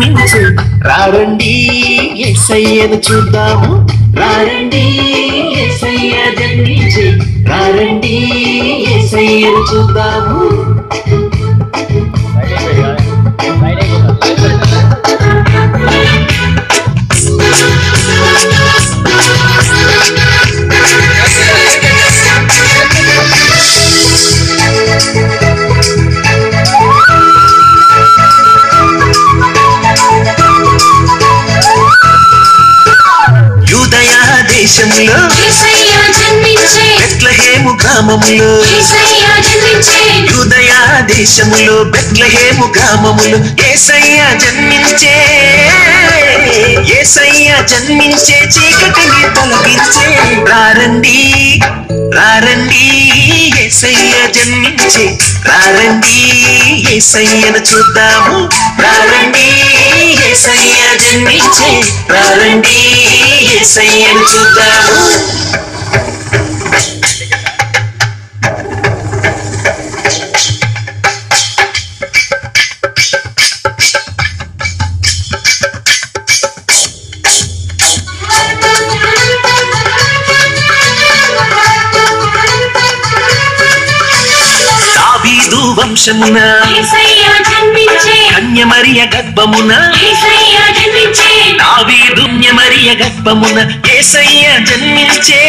జన్మించే రారండి ఎస్ఐను చూద్దాము రారండి ఎస్ఐ జన్మించే రారండి ఎస్ఐను చూద్దాము యూదయ దేశంలో యేసయ్య జన్మించే బెత్లహేము గ్రామములో యేసయ్య జన్మించే యూదయ దేశములో బెత్లహేము గ్రామములో ఏసయ్య జన్మించే ఏసయ్య జన్మించే చీకటిని తొలగించే రారండి రారండి ఏసయ్య జన్మించే రారండి ఏసయ్యను చూద్దాము రారండి ఏసయ్య జన్మించే రారండి ఏసయ్యను చూద్దాము దావీదు వంశమున యేసయ్య జన్మించే కన్యమరియ గర్భమున యేసయ్య జన్మించే దావీదు కన్యమరియ గర్భమున ఏసయ్య జన్మించే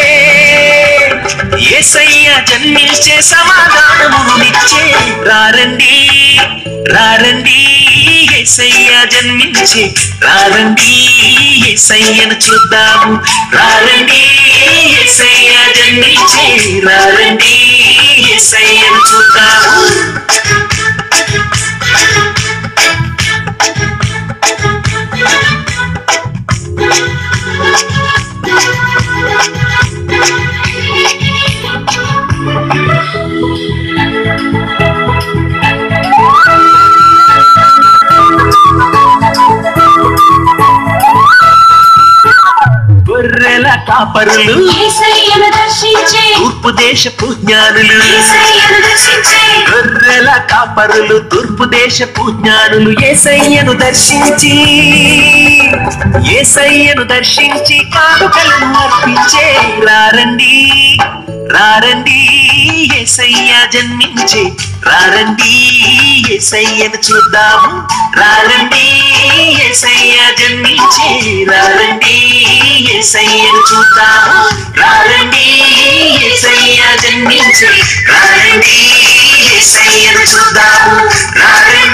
ఏసయ్య జన్మించే సమాధానమునిచ్చే రారండి రారండి ఏసయ్య జన్మించే రారండి ఏసయ్యను చూద్దాము రారండి ఏసయ్య జన్మించే రారండి ఏసయ్యను చూద్దాము గొర్రెల కాపరులు యేసయ్యను దర్శించే తూర్పు దేశపు జ్ఞానులు యేసయ్యను దర్శించే గొర్రెల కాపరులు తూర్పు దేశపు జ్ఞానులు ఏసయ్యను దర్శించి ఏసయ్యను దర్శించి కానుకలను అర్పించే రారండి రారండి ఏసయ్య జన్మించే రారండి ఏసయ్యను చూద్దాము రారండి ఏసయ్య జన్మించే రారండి ఏసయ్యను చూద్దాము రారండి ఏసయ్య జన్మించే రారండి ఏసయ్యను చూద్దాము రారండి